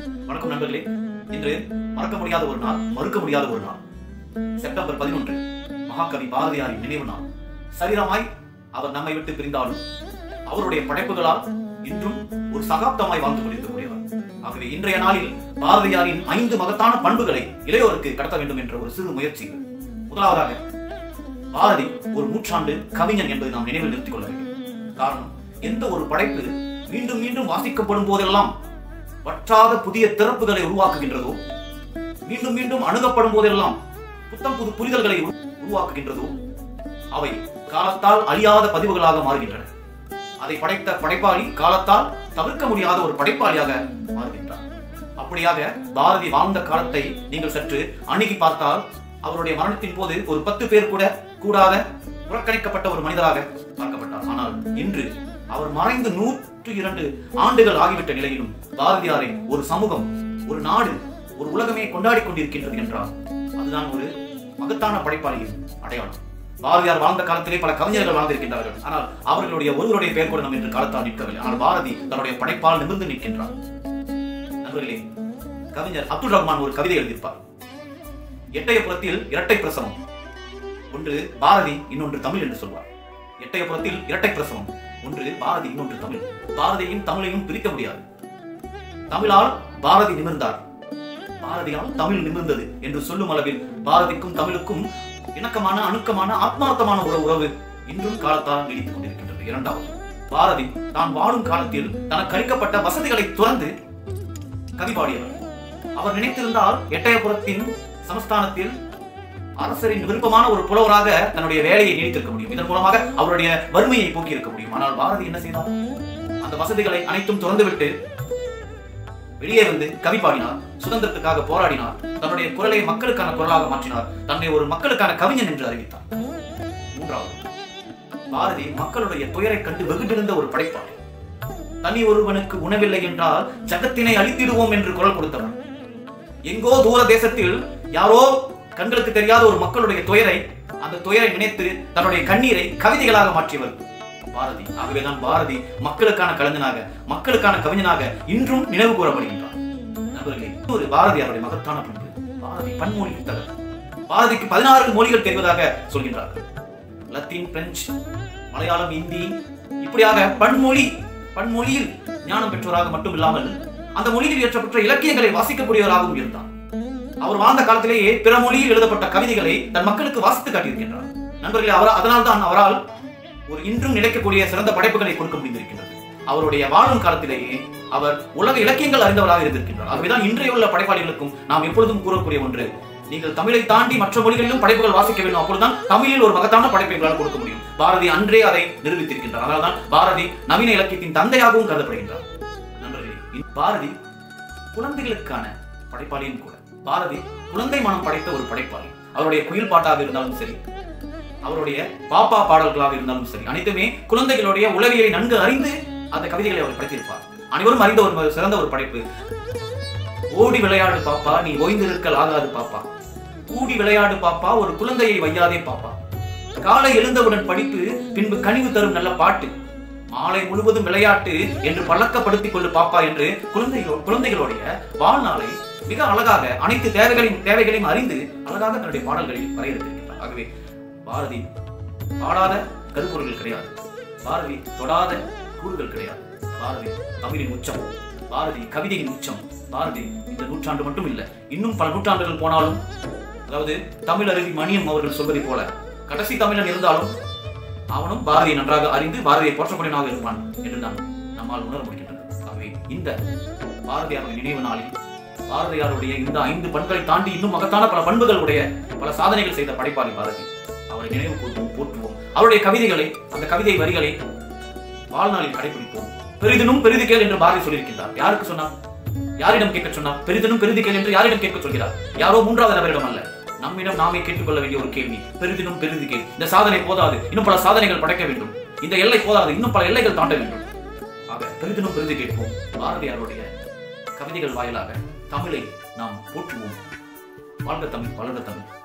வணக்கம் நண்பர்களே இன்று மறக்க முடியாத ஒரு நாள் மறுக்க முடியாத ஒரு நாள் செப்டம்பர் பதினொன்று மகாகவி பாரதியாரின் நினைவு நாள் சரீரமாய் அவர் நம்மை விட்டு பிரிந்தாலும் அவருடைய படைப்புகளால் இன்றும் ஒரு சகாப்தமாய் வாழ்ந்து கொண்டிருக்கக்கூடியவர் ஆகவே இன்றைய நாளில் பாரதியாரின் ஐந்து மகத்தான பண்புகளை இளையோருக்கு கடத்த வேண்டும் என்ற ஒரு சிறு முயற்சி இது. முதலாவதாக பாரதி ஒரு நூற்றாண்டு கவிஞன் என்பதை நாம் நினைவில் நிறுத்திக் கொள்ள வேண்டும் காரணம் எந்த ஒரு படைப்பு மீண்டும் மீண்டும் வாசிக்கப்படும் போதெல்லாம் வற்றாத புதிய திறப்புகளை உருவாக்குகின்றதோ மீண்டும் மீண்டும் அணுகப்படும் போதெல்லாம் புத்தம் புது புரிதல்களை உரு- உருவாக்குகின்றதோ அவை காலத்தால் அழியாத பதிவுகளாக மாறுகின்றன அதை படைத்த படைப்பாளி காலத்தால் தவிர்க்க முடியாத ஒரு படைப்பாளியாக மாறுகின்றார் அப்படியாக பாரதி வாழ்ந்த காலத்தை நீங்கள் சற்று அணுகி பார்த்தால் அவருடைய மரணத்தின் போது ஒரு பத்து பேர் கூட கூடாத புறக்கணிக்கப்பட்ட ஒரு மனிதராக பார்க்கப்பட்டார் ஆனால் இன்று அவர் மறைந்து நூற்று இரண்டு ஆண்டுகள் ஆகிவிட்ட நிலையிலும் பாரதியாரை ஒரு சமூகம் ஒரு நாடு ஒரு உலகமே கொண்டாடி கொண்டிருக்கின்றது என்றால் அதுதான் ஒரு மகத்தான படைப்பாளியின் அடையாளம் பாரதியார் வாழ்ந்த காலத்திலே பல கவிஞர்கள் வாழ்ந்திருக்கின்றார்கள் ஆனால் அவர்களுடைய ஒருவருடைய பெயர் கூட நம் இன்று காலத்தால் நிற்கவில்லை ஆனால் பாரதி தன்னுடைய படைப்பால் நிமிர்ந்து நிற்கின்றார் நண்பர்களே கவிஞர் அப்துல் ரஹ்மான் ஒரு கவிதை எழுதியிருப்பார் எட்டயபுரத்தில் இரட்டை பிரசவம் ஒன்று பாரதி இன்னொன்று தமிழ் என்று சொல்வார் எட்டயபுரத்தில் இரட்டை பிரசவம் ஒன்று பாரதி இன்னொன்று தமிழ் பாரதியும் தமிழையும் பிரிக்க முடியாது தமிழால் பாரதி நிமிர்ந்தார் பாரதியால் தமிழ் நிமிர்ந்தது என்று சொல்லும் அளவில் பாரதிக்கும் தமிழுக்கும் இணக்கமான அணுக்கமான ஆத்மார்த்தமான ஒரு உறவு இன்றும் காலத்தால் நீடித்துக் கொண்டிருக்கின்றது இரண்டாவது பாரதி தான் வாழும் காலத்தில் தனக்கு அளிக்கப்பட்ட வசதிகளை துறந்து கவி பாடியவர் அவர் நினைத்திருந்தால் எட்டயபுரத்தின் சமஸ்தானத்தில் அரசரின் விருப்பமான ஒரு புலவராக தன்னுடைய வேலையை நீடித்திருக்க முடியும் இதன் மூலமாக அவருடைய வறுமையை போக்கி இருக்க முடியும் ஆனால் பாரதி என்ன செய்தார் அந்த வசதிகளை அனைத்தும் துறந்துவிட்டு வெளியே வந்து கவி பாடினார் சுதந்திரத்துக்காக போராடினார் தன்னுடைய குரலை மக்களுக்கான குரலாக மாற்றினார் தன்னை ஒரு மக்களுக்கான கவிஞன் என்று அறிவித்தார் மூன்றாவது பாரதி மக்களுடைய துயரை கண்டு வெகுண்டிருந்த ஒரு படைப்பாளி தனி ஒருவனுக்கு உணவில்லை என்றால் ஜகத்தினை அழித்திடுவோம் என்று குரல் கொடுத்தவர் எங்கோ தூர தேசத்தில் யாரோ கண்களுக்கு தெரியாத ஒரு மக்களுடைய துயரை அந்த துயரை நினைத்து தன்னுடைய கண்ணீரை கவிதைகளாக மாற்றியவர் பாரதி ஆகவேதான் பாரதி மக்களுக்கான கலைஞனாக மக்களுக்கான கவிஞனாக இன்றும் நினைவு கூறப்படுகின்றார் நண்பர்களே ஒரு பாரதியாருடைய மகத்தான பண்பு பாரதி பன்மொழி புத்தகர் பாரதிக்கு பதினாறு மொழிகள் தெரிவதாக சொல்கின்றார்கள் லத்தீன் பிரெஞ்சு மலையாளம் இந்தி இப்படியாக பன்மொழி பன்மொழியில் ஞானம் பெற்றவராக மட்டும் இல்லாமல் அந்த மொழியில் இயற்றப்பட்ட இலக்கியங்களை வாசிக்கக்கூடியவராகவும் இருந்தார் அவர் வாழ்ந்த காலத்திலேயே பிற மொழியில் எழுதப்பட்ட கவிதைகளை தன் மக்களுக்கு வாசித்து காட்டியிருக்கின்றார் நண்பர்களே அவர் அதனால் தான் அவரால் ஒரு இன்றும் நிலைக்கக்கூடிய சிறந்த படைப்புகளை கொடுக்க முடிந்திருக்கின்றது அவருடைய வாழும் காலத்திலேயே அவர் உலக இலக்கியங்கள் அறிந்தவராக இருந்திருக்கின்றார் ஆகவேதான் இன்றைய உள்ள படைப்பாளிகளுக்கும் நாம் எப்பொழுதும் கூறக்கூடிய ஒன்று நீங்கள் தமிழை தாண்டி மற்ற மொழிகளிலும் படைப்புகள் வாசிக்க வேண்டும் அப்பொழுதுதான் தமிழில் ஒரு மகத்தான படைப்பை உங்களால் கொடுக்க முடியும் பாரதி அன்றே அதை நிரூபித்திருக்கின்றார் அதனால்தான் பாரதி நவீன இலக்கியத்தின் தந்தையாகவும் கருதப்படுகின்றார் நண்பர்களே இந்த பாரதி குழந்தைகளுக்கான படைப்பாளியும் கூட பாரதி குழந்தை மனம் படைத்த ஒரு படைப்பாளி அவருடைய குயில் பாட்டாக இருந்தாலும் சரி அவருடைய பாப்பா பாடல்களாக இருந்தாலும் சரி அனைத்துமே குழந்தைகளுடைய உளவியலை நன்கு அறிந்து அந்த கவிதைகளை அவர் படைத்திருப்பார் அனைவரும் அறிந்த ஒரு சிறந்த ஒரு படைப்பு ஓடி விளையாடு பாப்பா நீ ஓய்ந்திருக்கல் ஆகாது பாப்பா கூடி விளையாடு பாப்பா ஒரு குழந்தையை வையாதே பாப்பா காலை எழுந்தவுடன் படிப்பு பின்பு கனிவு தரும் நல்ல பாட்டு மாலை முழுவதும் விளையாட்டு என்று பழக்கப்படுத்திக் கொள்ளு பாப்பா என்று குழந்தைகளோ குழந்தைகளுடைய வாழ்நாளை மிக அழகாக அனைத்து தேவைகளையும் தேவைகளையும் அறிந்து அழகாக தன்னுடைய பாடல்களில் வரையறுத்திருக்கிறார் ஆகவே பாரதி பாடாத கருப்பொருள்கள் கிடையாது பாரதி தொடாத கூறுகள் கிடையாது பாரதி தமிழின் உச்சம் பாரதி கவிதையின் உச்சம் பாரதி இந்த நூற்றாண்டு மட்டும் இல்லை இன்னும் பல நூற்றாண்டுகள் போனாலும் அதாவது தமிழ் அருவி மணியம் அவர்கள் சொல்வதைப் போல கடைசி தமிழன் இருந்தாலும் அவனும் பாரதியை நன்றாக அறிந்து பாரதியை போற்றக்கூடியவனாக இருப்பான் என்று தான் நம்மால் உணர முடிகின்றது ஆகவே இந்த பாரதியாருடைய நினைவு நாளில் பாரதியாருடைய இந்த ஐந்து பண்புகளை தாண்டி இன்னும் மகத்தான பல பண்புகளுடைய பல சாதனைகள் செய்த படைப்பாளி பாரதி அவரை நினைவு கூறுவோம் போற்றுவோம் அவருடைய கவிதைகளை அந்த கவிதை வரிகளை வாழ்நாளில் கடைபிடிப்போம் பெரிதினும் பெரிது கேள் என்று பாரதி சொல்லியிருக்கின்றார் யாருக்கு சொன்னார் யாரிடம் கேட்க சொன்னார் பெரிதினும் பெரிது கேள் என்று யாரிடம் கேட்க சொல்கிறார் யாரோ மூன்றாவது நபரிடம் அல்ல நம்மிடம் நாமே கேட்டுக்கொள்ள வேண்டிய ஒரு கேள்வி பெரிதினும் பெரிது கேள் இந்த சாதனை போதாது இன்னும் பல சாதனைகள் படைக்க வேண்டும் இந்த எல்லை போதாது இன்னும் பல எல்லைகள் தாண்ட வேண்டும் ஆக பெரிதினும் பெரிது கேட்போம் பாரதியாருடைய கவிதைகள் வாயிலாக தமிழை நாம் போற்றுவோம் வாழ்க தமிழ் வளர்ந்த தமிழ்